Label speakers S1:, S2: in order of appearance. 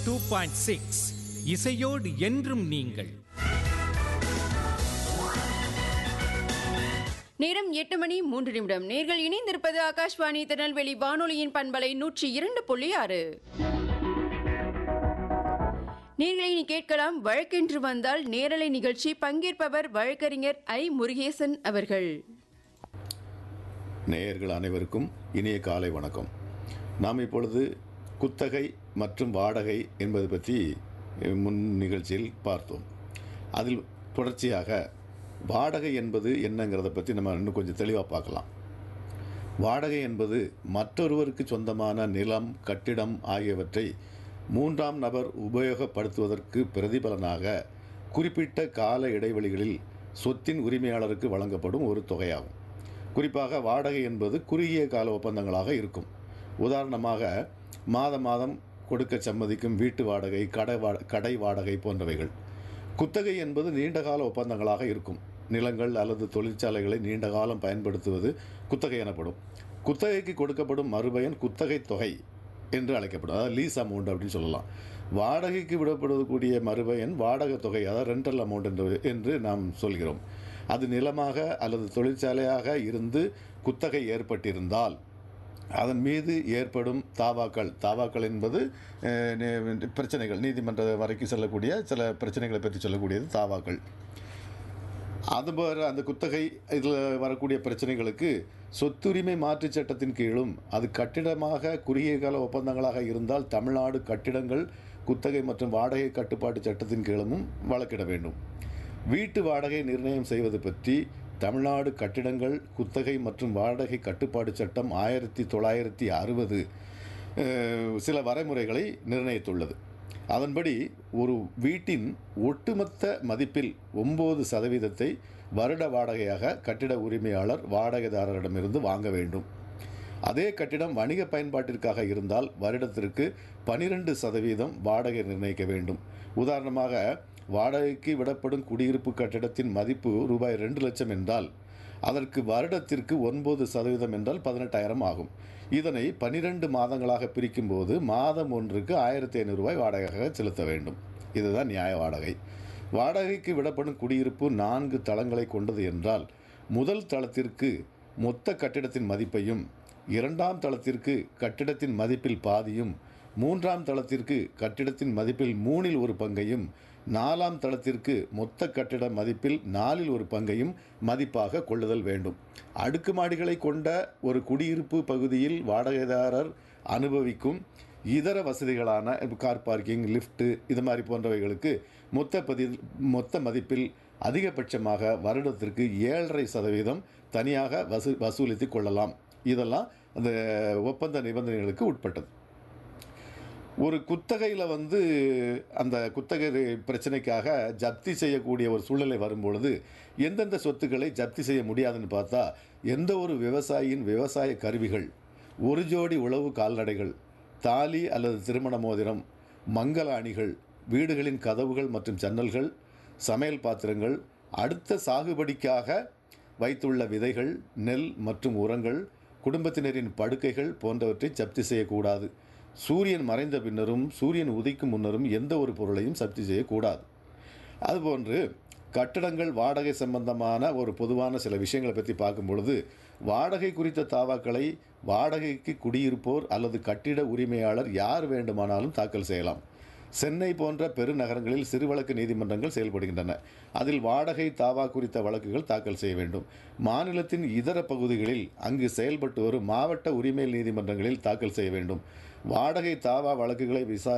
S1: two point six இசையோடு என்றும் நீங்கள்
S2: நேரம் எட்டு மணி மூன்று நிமிடம் நேர்கள் இணைந்திருப்பது ஆகாஷ்வாணி திருநெல்வேலி வானொலியின் பண்பலை நூற்றி இரண்டு புள்ளி ஆறு நேர்களை நீ கேட்கலாம் வழக்கென்று வந்தால் நேரலை நிகழ்ச்சி பங்கேற்பவர் வழக்கறிஞர் ஐ முருகேசன் அவர்கள்
S3: நேயர்கள் அனைவருக்கும் இனிய காலை வணக்கம் நாம் இப்பொழுது குத்தகை மற்றும் வாடகை என்பது பற்றி அஹ், முன் நிகழ்ச்சியில் பார்த்தோம் அதில் தொடர்ச்சியாக வாடகை என்பது என்னங்கிறத பற்றி நம்ம இன்னும் கொஞ்சம் தெளிவாக பார்க்கலாம் வாடகை என்பது மற்றொருவருக்கு சொந்தமான நிலம் கட்டிடம் ஆகியவற்றை மூன்றாம் நபர் உபயோகப்படுத்துவதற்கு பிரதிபலனாக குறிப்பிட்ட கால இடைவெளிகளில் சொத்தின் உரிமையாளருக்கு வழங்கப்படும் ஒரு தொகையாகும் குறிப்பாக வாடகை என்பது குறுகிய கால ஒப்பந்தங்களாக இருக்கும் உதாரணமாக மாத மாதம் கொடுக்க சம்மதிக்கும் வீட்டு வாடகை கடை வா கடை வாடகை போன்றவைகள் குத்தகை என்பது நீண்டகால ஒப்பந்தங்களாக இருக்கும் நிலங்கள் அல்லது தொழிற்சாலைகளை நீண்ட காலம் பயன்படுத்துவது குத்தகை எனப்படும் குத்தகைக்கு கொடுக்கப்படும் மறுபயன் குத்தகை தொகை என்று அழைக்கப்படும் அதாவது லீஸ் அமௌண்ட் அப்படின்னு சொல்லலாம் வாடகைக்கு விடப்படக்கூடிய மறுபயன் வாடகை தொகை அதாவது ரெண்டல் அமௌண்ட் என்று என்று நாம் சொல்கிறோம் அது நிலமாக அல்லது தொழிற்சாலையாக இருந்து குத்தகை ஏற்பட்டிருந்தால் அதன் மீது ஏற்படும் தாவாக்கள் தாவாக்கள் என்பது அஹ், நி- பிரச்சனைகள் நீதிமன்ற வரைக்கும் செல்லக்கூடிய சில பிரச்சனைகளை பற்றி சொல்லக்கூடியது தாவாக்கள் அதுபோல அந்த குத்தகை இதில் வரக்கூடிய பிரச்சனைகளுக்கு சொத்துரிமை மாற்றுச் சட்டத்தின் கீழும் அது கட்டிடமாக குறுகிய கால ஒப்பந்தங்களாக இருந்தால் தமிழ்நாடு கட்டிடங்கள் குத்தகை மற்றும் வாடகை கட்டுப்பாட்டு சட்டத்தின் கீழும் வழக்கிட வேண்டும் வீட்டு வாடகை நிர்ணயம் செய்வது பற்றி தமிழ்நாடு கட்டிடங்கள் குத்தகை மற்றும் வாடகை கட்டுப்பாடு சட்டம் ஆயிரத்தி தொள்ளாயிரத்தி அறுபது சில வரைமுறைகளை நிர்ணயித்துள்ளது அதன்படி ஒரு வீட்டின் ஒட்டுமொத்த மதிப்பில் ஒம்பது சதவீதத்தை வருட வாடகையாக கட்டிட உரிமையாளர் வாடகைதாரரிடமிருந்து வாங்க வேண்டும் அதே கட்டிடம் வணிக பயன்பாட்டிற்காக இருந்தால் வருடத்திற்கு பனிரெண்டு சதவீதம் வாடகை நிர்ணயிக்க வேண்டும் உதாரணமாக வாடகைக்கு விடப்படும் குடியிருப்பு கட்டிடத்தின் மதிப்பு ரூபாய் ரெண்டு லட்சம் என்றால் அதற்கு வருடத்திற்கு ஒன்பது சதவீதம் என்றால் பதினெட்டாயிரம் ஆகும் இதனை பனிரெண்டு மாதங்களாக பிரிக்கும்போது மாதம் ஒன்றுக்கு ஆயிரத்தி ஐநூறு ரூபாய் வாடகையாக செலுத்த வேண்டும் இதுதான் நியாய வாடகை வாடகைக்கு விடப்படும் குடியிருப்பு நான்கு தளங்களை கொண்டது என்றால் முதல் தளத்திற்கு மொத்த கட்டிடத்தின் மதிப்பையும் இரண்டாம் தளத்திற்கு கட்டிடத்தின் மதிப்பில் பாதியும் மூன்றாம் தளத்திற்கு கட்டிடத்தின் மதிப்பில் மூணில் ஒரு பங்கையும் நாலாம் தளத்திற்கு மொத்த கட்டிட மதிப்பில் நாலில் ஒரு பங்கையும் மதிப்பாக கொள்ளுதல் வேண்டும் அடுக்குமாடிகளை கொண்ட ஒரு குடியிருப்பு பகுதியில் வாடகைதாரர் அனுபவிக்கும் இதர வசதிகளான இப்ப கார் பார்க்கிங் லிஃப்ட்டு இது மாதிரி போன்றவைகளுக்கு மொத்த பதி மொத்த மதிப்பில் அதிகபட்சமாக வருடத்திற்கு ஏழரை சதவீதம் தனியாக வசூ வசூலித்து கொள்ளலாம் இதெல்லாம் அந்த ஒப்பந்த நிபந்தனைகளுக்கு உட்பட்டது ஒரு குத்தகையில் வந்து அந்த குத்தகை பிரச்சனைக்காக ஜப்தி செய்யக்கூடிய ஒரு சூழ்நிலை வரும்பொழுது எந்தெந்த சொத்துக்களை ஜப்தி செய்ய முடியாதுன்னு பார்த்தா எந்த ஒரு விவசாயியின் விவசாய கருவிகள் ஒரு ஜோடி உழவு கால்நடைகள் தாலி அல்லது திருமண மோதிரம் மங்கள அணிகள் வீடுகளின் கதவுகள் மற்றும் ஜன்னல்கள் சமையல் பாத்திரங்கள் அடுத்த சாகுபடிக்காக வைத்துள்ள விதைகள் நெல் மற்றும் உரங்கள் குடும்பத்தினரின் படுக்கைகள் போன்றவற்றை ஜப்தி செய்யக்கூடாது சூரியன் மறைந்த பின்னரும் சூரியன் உதிக்கும் முன்னரும் எந்த ஒரு பொருளையும் ஜப்தி செய்யக்கூடாது அதுபோன்று கட்டடங்கள் வாடகை சம்பந்தமான ஒரு பொதுவான சில விஷயங்களை பற்றி பார்க்கும் பொழுது வாடகை குறித்த தாவாக்களை வாடகைக்கு குடியிருப்போர் அல்லது கட்டிட உரிமையாளர் யார் வேண்டுமானாலும் தாக்கல் செய்யலாம் சென்னை போன்ற பெருநகரங்களில் சிறு வழக்கு நீதிமன்றங்கள் செயல்படுகின்றன அதில் வாடகை தாவா குறித்த வழக்குகள் தாக்கல் செய்ய வேண்டும் மாநிலத்தின் இதர பகுதிகளில் அங்கு செயல்பட்டு வரும் மாவட்ட உரிமை நீதிமன்றங்களில் தாக்கல் செய்ய வேண்டும் வாடகை தாவா வழக்குகளை விசா